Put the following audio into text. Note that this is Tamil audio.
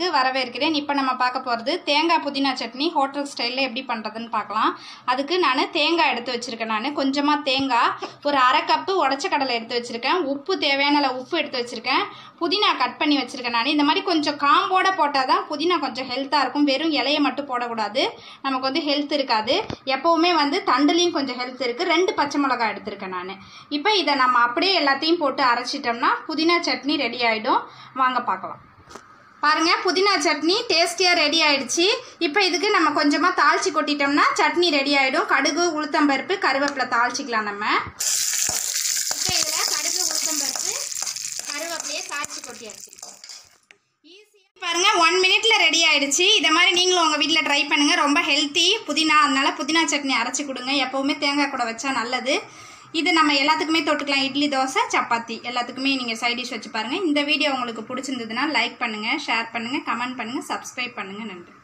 சேனலுக்கு வரவேற்கிறேன் இப்போ நம்ம பார்க்க போகிறது தேங்காய் புதினா சட்னி ஹோட்டல் ஸ்டைலில் எப்படி பண்ணுறதுன்னு பார்க்கலாம் அதுக்கு நான் தேங்காய் எடுத்து வச்சுருக்கேன் நான் கொஞ்சமாக தேங்காய் ஒரு அரை கப்பு உடச்ச கடலை எடுத்து வச்சுருக்கேன் உப்பு தேவையான அளவு உப்பு எடுத்து வச்சுருக்கேன் புதினா கட் பண்ணி வச்சுருக்கேன் நான் இந்த மாதிரி கொஞ்சம் காம்போட போட்டால் தான் புதினா கொஞ்சம் ஹெல்த்தாக இருக்கும் வெறும் இலையை மட்டும் போடக்கூடாது நமக்கு வந்து ஹெல்த் இருக்காது எப்போவுமே வந்து தண்டுலேயும் கொஞ்சம் ஹெல்த் இருக்குது ரெண்டு பச்சை மிளகாய் எடுத்திருக்கேன் நான் இப்போ இதை நம்ம அப்படியே எல்லாத்தையும் போட்டு அரைச்சிட்டோம்னா புதினா சட்னி ரெடி ஆகிடும் வாங்க பார்க்கலாம் பாருங்க புதினா சட்னி டேஸ்டியாக ரெடி ஆயிடுச்சு இப்போ இதுக்கு நம்ம கொஞ்சமாக தாளிச்சு கொட்டிட்டோம்னா சட்னி ரெடி ஆகிடும் கடுகு உளுத்தம்பருப்பு கருவேப்பிலை தாளிச்சிக்கலாம் நம்ம இப்போ இதில் கடுகு உளுத்தம்பருப்பு கருவேப்பிலையே தாளிச்சு கொட்டியாச்சு ஈஸியாக பாருங்க ஒன் மினிட்ல ரெடி ஆயிடுச்சு இதை மாதிரி நீங்களும் உங்கள் வீட்டில் ட்ரை பண்ணுங்க ரொம்ப ஹெல்த்தி புதினா அதனால புதினா சட்னி அரைச்சி கொடுங்க எப்போவுமே தேங்காய் கூட வச்சா நல்லது இது நம்ம எல்லாத்துக்குமே தொட்டுக்கலாம் இட்லி தோசை சப்பாத்தி எல்லாத்துக்குமே நீங்கள் சைட் டிஷ் வச்சு பாருங்கள் இந்த வீடியோ உங்களுக்கு பிடிச்சிருந்ததுன்னா லைக் பண்ணுங்கள் ஷேர் பண்ணுங்கள் கமெண்ட் பண்ணுங்கள் சப்ஸ்கிரைப் பண்ணுங்கள் நன்றி